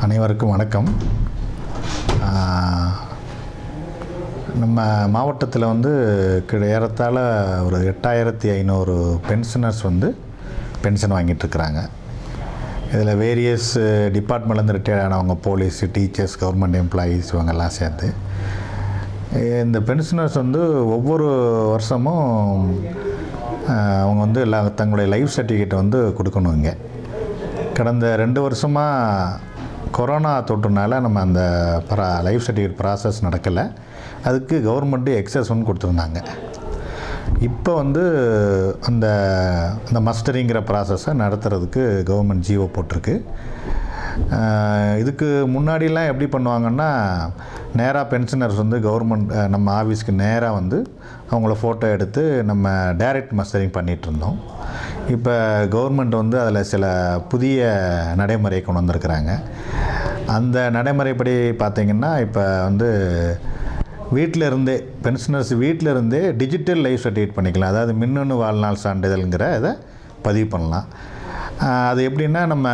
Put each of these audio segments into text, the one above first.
அனைவருக்கும் வணக்கம் ஆஹ், நம்ம மாவட்டத்தில் வந்து கிட ஏறத்தாழ ஒரு எட்டாயிரத்தி ஐநூறு பென்ஷனர்ஸ் வந்து பென்ஷன் வாங்கிட்டு இருக்கிறாங்க இதில் வேரியஸ் டிபார்ட்மெண்ட்லேருந்து ரிட்டையர்ட் ஆனவங்க போலீஸ் டீச்சர்ஸ் கவர்மெண்ட் எம்ப்ளாயீஸ் இவங்கெல்லாம் சேர்ந்து இந்த பென்ஷனர்ஸ் வந்து ஒவ்வொரு வருஷமும் ஆஹ், அவங்க வந்து எல்லா தங்களுடைய லைஃப் சர்டிஃபிகேட் வந்து கொடுக்கணும் இங்கே கடந்த ரெண்டு வருஷமாக கொரோனா தொற்றுனால நம்ம அந்த ப்ரா லைஃப் சர்டிஃபிகேட் ப்ராசஸ் நடக்கலை அதுக்கு கவர்மெண்ட்டு எக்ஸஸ் ஒன்று கொடுத்துருந்தாங்க இப்போ வந்து அந்த அந்த மஸ்டரிங்கிற ப்ராசஸை நடத்துறதுக்கு கவர்மெண்ட் ஜிஓ போட்டிருக்கு ஆஹ் இதுக்கு முன்னாடிலாம் எப்படி பண்ணுவாங்கன்னா நேராக பென்ஷனர்ஸ் வந்து கவர்மெண்ட் நம்ம ஆஃபீஸ்க்கு நேராக வந்து அவங்கள ஃபோட்டோ எடுத்து நம்ம டைரக்ட் மஸ்டரிங் பண்ணிகிட்டு இருந்தோம் இப்போ கவர்மெண்ட் வந்து அதில் சில புதிய நடைமுறை கொண்டு வந்திருக்கிறாங்க அந்த நடைமுறைப்படி பார்த்திங்கன்னா இப்போ வந்து வீட்டில் இருந்தே பென்ஷனர்ஸ் வீட்டில் இருந்தே டிஜிட்டல் லைஃப் சர்டிஃபிகேட் பண்ணிக்கலாம் அதாவது மின்னணு வாழ்நாள் சான்றிதழ்ங்கிற இதை பதிவு பண்ணலாம் ஆஹ் அது எப்படின்னா நம்ம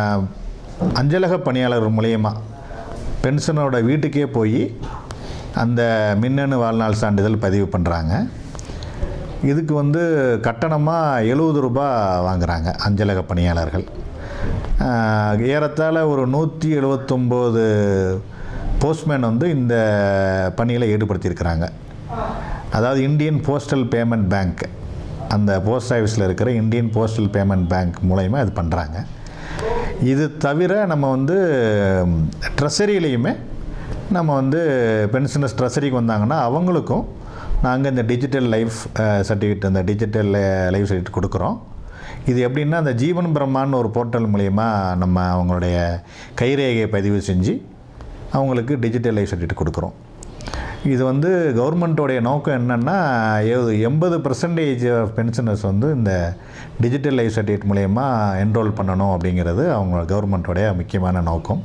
அஞ்சலக பணியாளர் மூலயமா பென்ஷனோட வீட்டுக்கே போய் அந்த மின்னணு வாழ்நாள் சான்றிதழ் பதிவு பண்ணுறாங்க இதுக்கு வந்து கட்டணமாக எழுபது ரூபா வாங்குகிறாங்க அஞ்சலக பணியாளர்கள் ஆஹ் ஏறத்தாழ ஒரு நூற்றி எழுபத்தொம்போது போஸ்ட்மேன் வந்து இந்த பணியில் ஈடுபடுத்தியிருக்கிறாங்க அதாவது இந்தியன் போஸ்டல் பேமெண்ட் பேங்க் அந்த போஸ்ட் ஆஃபீஸில் இருக்கிற இந்தியன் போஸ்டல் பேமெண்ட் பேங்க் மூலயமா இது பண்ணுறாங்க இது தவிர நம்ம வந்து ட்ரெஸரியிலையுமே நம்ம வந்து பென்ஷனர்ஸ் ட்ரெஸரிக்கு வந்தாங்கன்னா அவங்களுக்கும் நாங்கள் இந்த டிஜிட்டல் லைஃப் சர்டிஃபிகேட் இந்த டிஜிட்டல் லைஃப் சர்டிஃபிகேட் கொடுக்குறோம் இது எப்படின்னா அந்த ஜீவன் பிரம்மான்னு ஒரு போர்ட்டல் மூலயமா நம்ம அவங்களுடைய கைரேகையை பதிவு செஞ்சு அவங்களுக்கு டிஜிட்டல் லைஃப் சர்டிஃபிகேட் கொடுக்குறோம் இது வந்து கவர்மெண்ட்டோடைய நோக்கம் என்னென்னா எண்பது பர்சன்டேஜ் ஆஃப் பென்ஷனர்ஸ் வந்து இந்த டிஜிட்டல் லைஃப் சர்டிஃபிகேட் மூலயமா என்ரோல் பண்ணணும் அப்படிங்கிறது அவங்க கவர்மெண்ட்டோடைய முக்கியமான நோக்கம்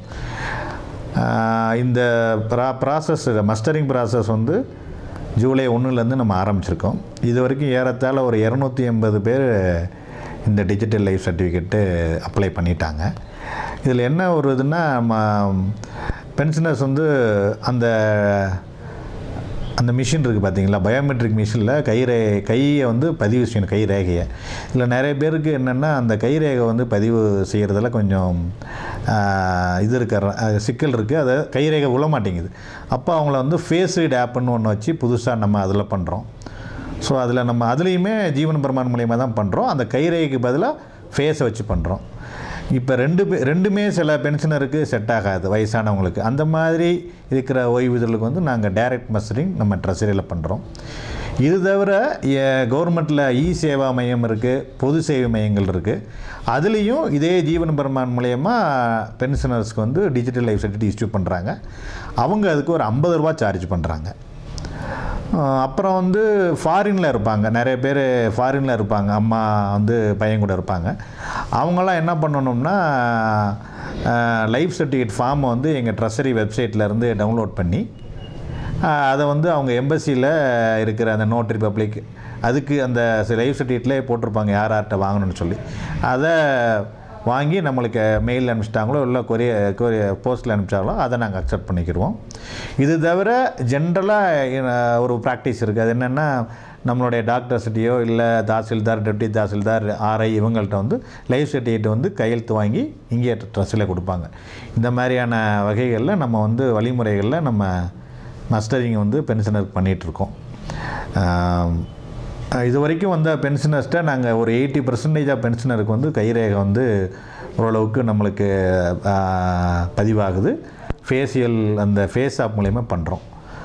ஆஹ் இந்த ப்ரா ப்ராசஸ் மஸ்டரிங் ப்ராசஸ் வந்து ஜூலை ஒன்றுலேருந்து நம்ம ஆரம்பிச்சிருக்கோம் இது வரைக்கும் ஏறத்தாழ ஒரு இரநூத்தி எண்பது பேர் இந்த டிஜிட்டல் லைஃப் சர்டிஃபிகேட்டு அப்ளை பண்ணிட்டாங்க இதில் என்ன ஒரு இதுன்னா பென்ஷனர்ஸ் வந்து அந்த அந்த மிஷின் இருக்குது பார்த்தீங்களா பயோமெட்ரிக் மிஷினில் கை ரே கையை வந்து பதிவு செய்யணும் கை ரேகையை இதில் நிறைய பேருக்கு என்னென்னா அந்த கை ரேகை வந்து பதிவு செய்கிறதுல கொஞ்சம் ஆஹ், இது இருக்க சிக்கல் இருக்குது அதை கை ரேகை விழ மாட்டேங்குது அப்போ அவங்கள வந்து ஃபேஸ் ரீட் ஆப்புன்னு ஒன்று வச்சு புதுசாக நம்ம அதில் பண்ணுறோம் ஸோ அதில் நம்ம அதுலேயுமே ஜீவன் பிரமாணம் மூலியமாக தான் பண்ணுறோம் அந்த கைரேகைக்கு பதிலாக ஃபேஸை வச்சு பண்ணுறோம் இப்போ ரெண்டு பே ரெண்டுமே சில பென்ஷனருக்கு செட் ஆகாது வயசானவங்களுக்கு அந்த மாதிரி இருக்கிற ஓய்வூதியர்களுக்கு வந்து நாங்கள் டைரக்ட் மஸ்டரிங் நம்ம ட்ரெஸரியில் பண்ணுறோம் இது தவிர கவர்மெண்ட்டில் இ சேவா மையம் இருக்குது பொது சேவை மையங்கள் இருக்குது அதுலேயும் இதே ஜீவன் பிரமான் மூலயமா பென்ஷனர்ஸ்க்கு வந்து டிஜிட்டல் லைஃப் சர்டிஃபிகேட் இஷ்யூ பண்ணுறாங்க அவங்க அதுக்கு ஒரு ஐம்பது ரூபா சார்ஜ் பண்ணுறாங்க அஹ் அப்புறம் வந்து ஃபாரினில் இருப்பாங்க நிறைய பேர் ஃபாரினில் இருப்பாங்க அம்மா வந்து பையன் கூட இருப்பாங்க அவங்களாம் என்ன பண்ணணும்னா லைஃப் சர்டிஃபிகேட் ஃபார்மை வந்து எங்கள் ட்ரெஸரி வெப்சைட்லேருந்து டவுன்லோட் பண்ணி அஹ் அதை வந்து அவங்க எம்பசியில் இருக்கிற அந்த நோட் ரிப்பப்ளிக் அதுக்கு அந்த லைஃப் சர்டிஃபிகேட்லேயே போட்டிருப்பாங்க யார் யார்கிட்ட வாங்கணும்னு சொல்லி அதை வாங்கி நம்மளுக்கு மெயில் அனுப்பிச்சிட்டாங்களோ இல்லை கொரிய கொரிய போஸ்ட்டில் அனுப்பிச்சாங்களோ அதை நாங்கள் அக்செப்ட் பண்ணிக்கிடுவோம் இது தவிர ஜென்ரலாக ஒரு ப்ராக்டிஸ் இருக்குது அது என்னென்னா நம்மளுடைய டாக்டர்ஸ்கிட்டையோ இல்லை தாசில்தார் டெப்டி தாசில்தார் ஆர்ஐ இவங்கள்ட்ட வந்து லைஃப் சர்டிஃபிகேட் வந்து கையெழுத்து வாங்கி இங்கே ட்ரஸ்ட்டில் கொடுப்பாங்க இந்த மாதிரியான வகைகளில் நம்ம வந்து வழிமுறைகளில் நம்ம மஸ்டரிங் வந்து பென்ஷனருக்கு பண்ணிகிட்ருக்கோம் இது வரைக்கும் வந்த பென்ஷனர்ஸ்ட்டை நாங்கள் ஒரு எயிட்டி பர்சன்டேஜ் ஆஃப் பென்ஷனருக்கு வந்து கைரேகை வந்து ஓரளவுக்கு நம்மளுக்கு ஆஹ், பதிவாகுது ஃபேஷியல் அந்த ஃபேஸ் ஆப் மூலயமா பண்ணுறோம்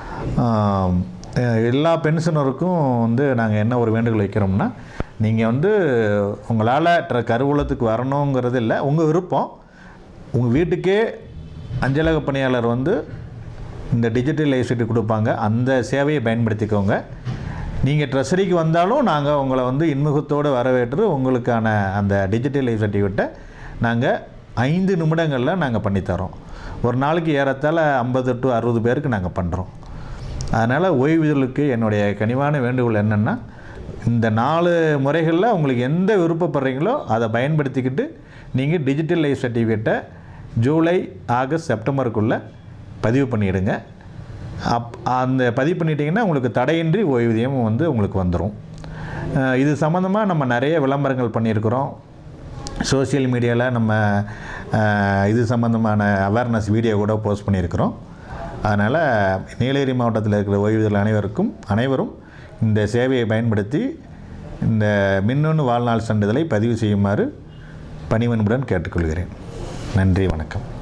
எல்லா பென்ஷனருக்கும் வந்து நாங்கள் என்ன ஒரு வேண்டுகோள் வைக்கிறோம்னா நீங்கள் வந்து உங்களால் ட்ர- கருவூலத்துக்கு வரணுங்கிறது இல்லை உங்கள் விருப்பம் உங்கள் வீட்டுக்கே அஞ்சலக பணியாளர் வந்து இந்த டிஜிட்டல் லைஃப் சர்டிஃபிகேட் கொடுப்பாங்க அந்த சேவையை பயன்படுத்திக்கோங்க நீங்கள் ட்ரெஸரிக்கு வந்தாலும் நாங்கள் உங்களை வந்து இன்முகத்தோடு வரவேற்று உங்களுக்கான அந்த டிஜிட்டல் லைஃப் சர்டிஃபிகேட்டை நாங்கள் ஐந்து நிமிடங்களில் நாங்கள் பண்ணித்தரோம் ஒரு நாளைக்கு ஏறத்தாழ ஐம்பது டு அறுபது பேருக்கு நாங்கள் பண்ணுறோம் அதனால் ஓய்வூதியர்களுக்கு என்னுடைய கனிவான வேண்டுகோள் என்னென்னா இந்த நாலு முறைகளில் உங்களுக்கு எந்த விருப்பப்படுறீங்களோ அதை பயன்படுத்திக்கிட்டு நீங்கள் டிஜிட்டல் லைஃப் சர்டிஃபிகேட்டை ஜூலை ஆகஸ்ட் செப்டம்பருக்குள்ளே பதிவு பண்ணிவிடுங்க அப் அந்த பதிவு பண்ணிட்டீங்கன்னா உங்களுக்கு தடையின்றி ஓய்வூதியம் வந்து உங்களுக்கு வந்துடும் அஹ் இது சம்மந்தமாக நம்ம நிறைய விளம்பரங்கள் பண்ணியிருக்கிறோம் சோஷியல் மீடியாவில் நம்ம அஹ், இது சம்மந்தமான அவேர்னஸ் வீடியோ கூட போஸ்ட் பண்ணியிருக்கிறோம் அதனால் நீலகிரி மாவட்டத்தில் இருக்கிற ஓய்வூதியர்கள் அனைவருக்கும் அனைவரும் இந்த சேவையை பயன்படுத்தி இந்த மின்னணு வாழ்நாள் சான்றிதழை பதிவு செய்யுமாறு பணிவன்புடன் கேட்டுக்கொள்கிறேன் நன்றி வணக்கம்